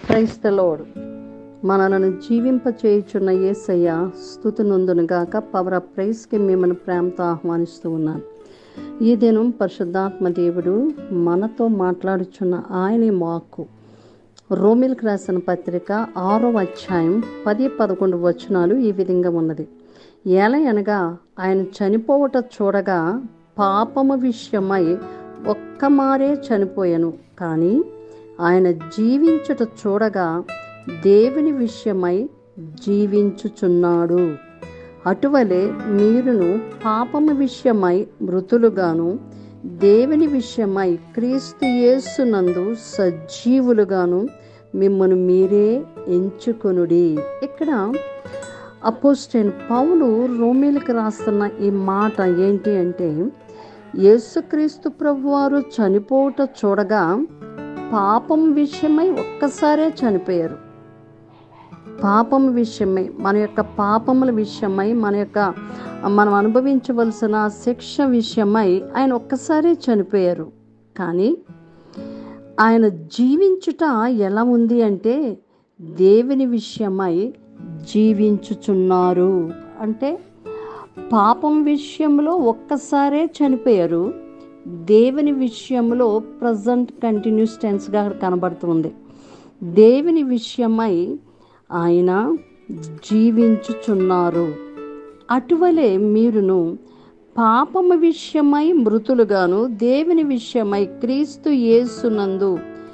క్రైస్తలోడు మనలను జీవింప చేయుచున్న యేసయ్య స్థుతి నొందునుగాక పవర్ ఆఫ్ ప్రైస్కి మిమ్మల్ని ప్రేమతో ఆహ్వానిస్తూ ఉన్నాను ఈ దినం పరిశుద్ధాత్మ దేవుడు మనతో మాట్లాడుచున్న ఆయన మాకు రోమిల్కి రాసిన పత్రిక ఆరో అధ్యాయం పది పదకొండు వచనాలు ఈ విధంగా ఉన్నది ఎలా అనగా ఆయన చనిపోవట చూడగా పాపము విషయమై ఒక్క మారే చనిపోయాను కానీ ఆయన జీవించుట చూడగా దేవుని విషయమై జీవించుచున్నాడు అటువలే మీరును పాపము విషయమై మృతులుగాను దేవుని విషయమై క్రీస్తు యేసునందు సజీవులుగాను మిమ్మను మీరే ఎంచుకొనుడి ఇక్కడ అపోస్టైన్ పౌలు రోమిలకు రాస్తున్న ఈ మాట ఏంటి అంటే యేసుక్రీస్తు ప్రభువారు చనిపోవుట చూడగా పాపం విషయమై ఒక్కసారే చనిపోయారు పాపం విషయమై మన యొక్క పాపముల విషయమై మన యొక్క మనం అనుభవించవలసిన శిక్ష విషయమై ఆయన ఒక్కసారే చనిపోయారు కానీ ఆయన జీవించుట ఎలా ఉంది అంటే దేవుని విషయమై జీవించుచున్నారు అంటే పాపం విషయంలో ఒక్కసారే చనిపోయారు దేవుని విషయంలో ప్రజెంట్ కంటిన్యూస్ టెన్స్గా కనబడుతుంది దేవుని విషయమై ఆయన జీవించుచున్నారు అటువలే మీరును పాపము విషయమై మృతులుగాను దేవుని విషయమై క్రీస్తు యేసునందు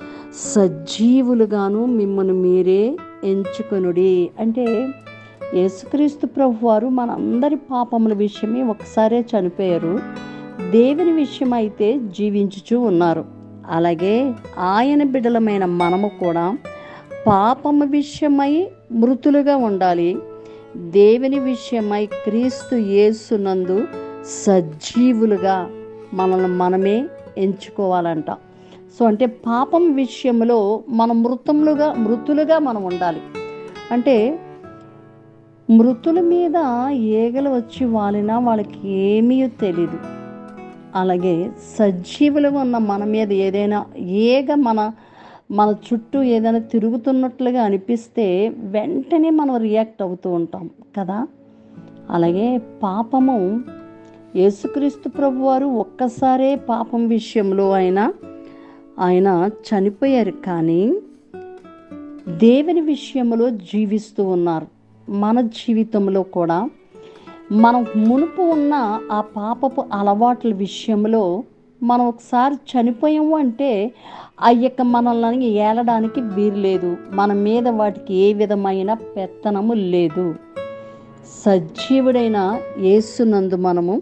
సజీవులుగాను మిమ్మల్ని మీరే ఎంచుకొనుడి అంటే యేసుక్రీస్తు ప్రభు వారు మనందరి పాపముల విషయమే ఒకసారే చనిపోయారు దేవుని విషయం అయితే జీవించుచూ ఉన్నారు అలాగే ఆయన బిడ్డలమైన మనము కూడా పాపము విషయమై మృతులుగా ఉండాలి దేవుని విషయమై క్రీస్తు యేసునందు సజీవులుగా మనల్ని మనమే ఎంచుకోవాలంట సో అంటే పాపం విషయంలో మన మృతములుగా మృతులుగా మనం ఉండాలి అంటే మృతుల మీద ఈగలు వచ్చి వాలినా వాళ్ళకి ఏమీ తెలీదు అలాగే సజీవులుగా ఉన్న మన మీద ఏదైనా ఏగ మన మన చుట్టూ ఏదైనా తిరుగుతున్నట్లుగా అనిపిస్తే వెంటనే మనం రియాక్ట్ అవుతూ ఉంటాం కదా అలాగే పాపము యేసుక్రీస్తు ప్రభు వారు ఒక్కసారే పాపం విషయంలో ఆయన ఆయన చనిపోయారు కానీ దేవుని విషయంలో జీవిస్తూ ఉన్నారు మన జీవితంలో కూడా మనం మునుపు ఉన్న ఆ పాపపు అలవాట్ల విషయంలో మనం ఒకసారి చనిపోయాము అంటే ఆ యొక్క మనల్ని ఏలడానికి వీలు లేదు మన మీద వాటికి ఏ విధమైన పెత్తనము లేదు సజీవుడైన యేసునందు మనము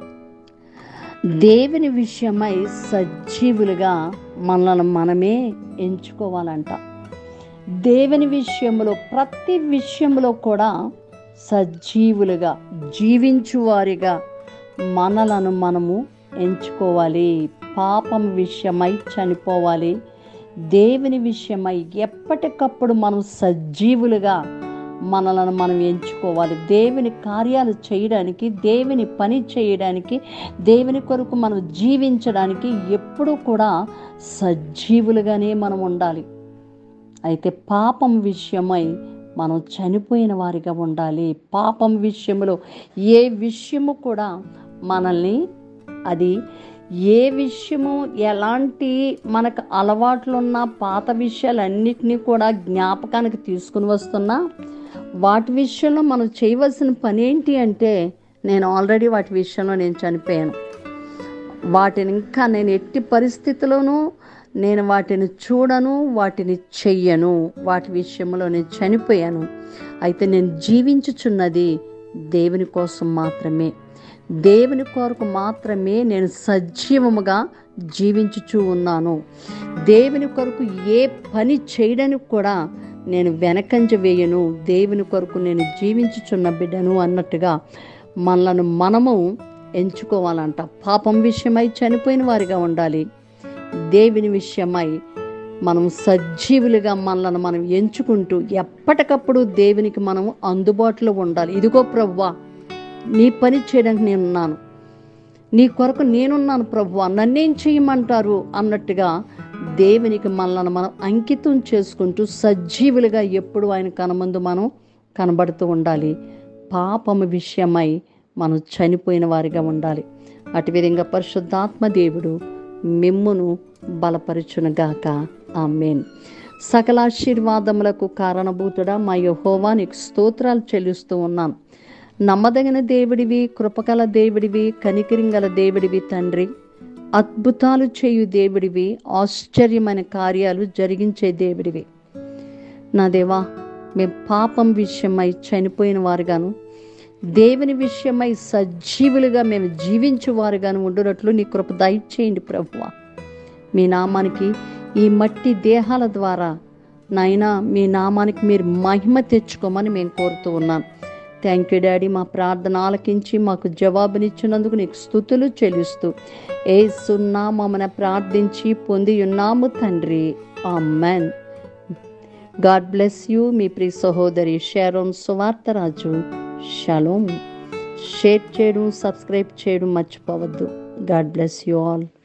దేవుని విషయమై సజీవులుగా మనల్ని మనమే ఎంచుకోవాలంట దేవుని విషయంలో ప్రతి విషయంలో కూడా సజీవులుగా జీవించువారిగా మనలను మనము ఎంచుకోవాలి పాపం విషయమై చనిపోవాలి దేవుని విషయమై ఎప్పటికప్పుడు మనం సజీవులుగా మనలను మనం ఎంచుకోవాలి దేవుని కార్యాలు చేయడానికి దేవుని పని చేయడానికి దేవుని కొరకు మనం జీవించడానికి ఎప్పుడూ కూడా సజీవులుగానే మనం ఉండాలి అయితే పాపం విషయమై మనం చనిపోయిన వారిగా ఉండాలి పాపం విషయంలో ఏ విషయము కూడా మనల్ని అది ఏ విషయము ఎలాంటి మనకు అలవాట్లున్న పాత విషయాలన్నిటినీ కూడా జ్ఞాపకానికి తీసుకుని వస్తున్నా వాటి విషయంలో మనం చేయవలసిన పని ఏంటి అంటే నేను ఆల్రెడీ వాటి విషయంలో నేను చనిపోయాను వాటిని ఇంకా నేను ఎట్టి పరిస్థితిలోనూ నేను వాటిని చూడను వాటిని చెయ్యను వాటి విషయంలో నేను చనిపోయాను అయితే నేను జీవించుచున్నది దేవుని కోసం మాత్రమే దేవుని కొరకు మాత్రమే నేను సజీవముగా జీవించుచూ ఉన్నాను దేవుని కొరకు ఏ పని చేయడానికి కూడా నేను వెనకంజ వేయను దేవుని కొరకు నేను జీవించుచున్న బిడ్డను అన్నట్టుగా మనలను మనము ఎంచుకోవాలంట పాపం విషయమై చనిపోయిన వారిగా ఉండాలి దేవుని విషయమై మనం సజీవులుగా మనలను మనం ఎంచుకుంటూ ఎప్పటికప్పుడు దేవునికి మనం అందుబాటులో ఉండాలి ఇదిగో ప్రవ్వా నీ పని చేయడానికి నేను ఉన్నాను నీ కొరకు నేనున్నాను ప్రభు నన్నేం చేయమంటారు అన్నట్టుగా దేవునికి మనల్ని మనం అంకితం చేసుకుంటూ సజీవులుగా ఎప్పుడు ఆయన కనముందు మనం కనబడుతూ ఉండాలి పాపము విషయమై మనం చనిపోయిన వారిగా ఉండాలి అటు విధంగా పరిశుద్ధాత్మ దేవుడు మిమ్మును బలపరచునుగాక ఆమెన్ సకల ఆశీర్వాదములకు కారణభూతుడా మా యహోవా నీకు స్తోత్రాలు చెల్లిస్తూ ఉన్నాను నమ్మదగిన దేవుడివి కృపకల దేవుడివి కనికరింగల దేవుడివి తండ్రి అద్భుతాలు చేయు దేవుడివి ఆశ్చర్యమైన కార్యాలు జరిగించే దేవుడివి నా దేవా మేము పాపం విషయమై చనిపోయిన వారుగాను దేవుని విషయమై సజీవులుగా మేము జీవించు వారుగాను ఉండునట్లు నీ కృప దయచేయండి ప్రభువ మీ నామానికి ఈ మట్టి దేహాల ద్వారా నాయనా మీ నామానికి మీరు మహిమ తెచ్చుకోమని మేము కోరుతూ ఉన్నాం థ్యాంక్ యూ డాడీ మా ప్రార్థన ఆలకించి మాకు జవాబునిచ్చినందుకు నీకు స్థుతులు చెల్లిస్తూ ఏ సున్నామన ప్రార్థించి పొంది ఉన్నాము తండ్రి ఆమెన్ గాడ్ బ్లెస్ యూ మీ ప్రియ సహోదరి షారోన్ సువార్తరాజు షలోమ్ షేర్ చేయడం సబ్స్క్రైబ్ చేయడం మర్చిపోవద్దు గాడ్ బ్లెస్ యూ ఆల్